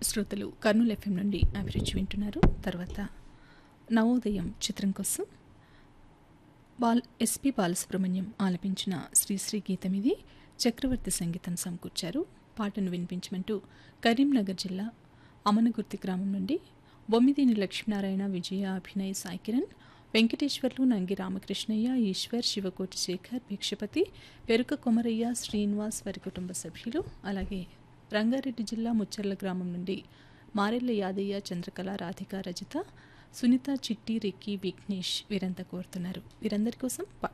శ్రోతలు కర్నూలు ఎఫ్ఎం నుండి అభిరుచి వింటున్నారు తర్వాత నవోదయం చిత్రం కోసం బాల్ ఎస్పి బాలసుబ్రహ్మణ్యం ఆలపించిన శ్రీశ్రీ గీతం ఇది చక్రవర్తి సంగీతం సమకూర్చారు పాటను వినిపించమంటూ కరీంనగర్ జిల్లా అమనగుర్తి గ్రామం నుండి బొమ్మిదేని లక్ష్మీనారాయణ విజయ అభినయ్ సాయి కిరణ్ వెంకటేశ్వర్లు నంగి రామకృష్ణయ్య ఈశ్వర్ శివకోటి శేఖర్ భిక్షపతి పెరుక కొమరయ్య శ్రీనివాస్ వారి కుటుంబ సభ్యులు అలాగే రంగారెడ్డి జిల్లా ముచ్చర్ల గ్రామం నుండి మారెల్ల యాదయ్య చంద్రకళ రాధిక రజిత సునీత చిట్టి రిక్కి విఘ్నేష్ వీరంతా కోరుతున్నారు వీరందరి కోసం పాట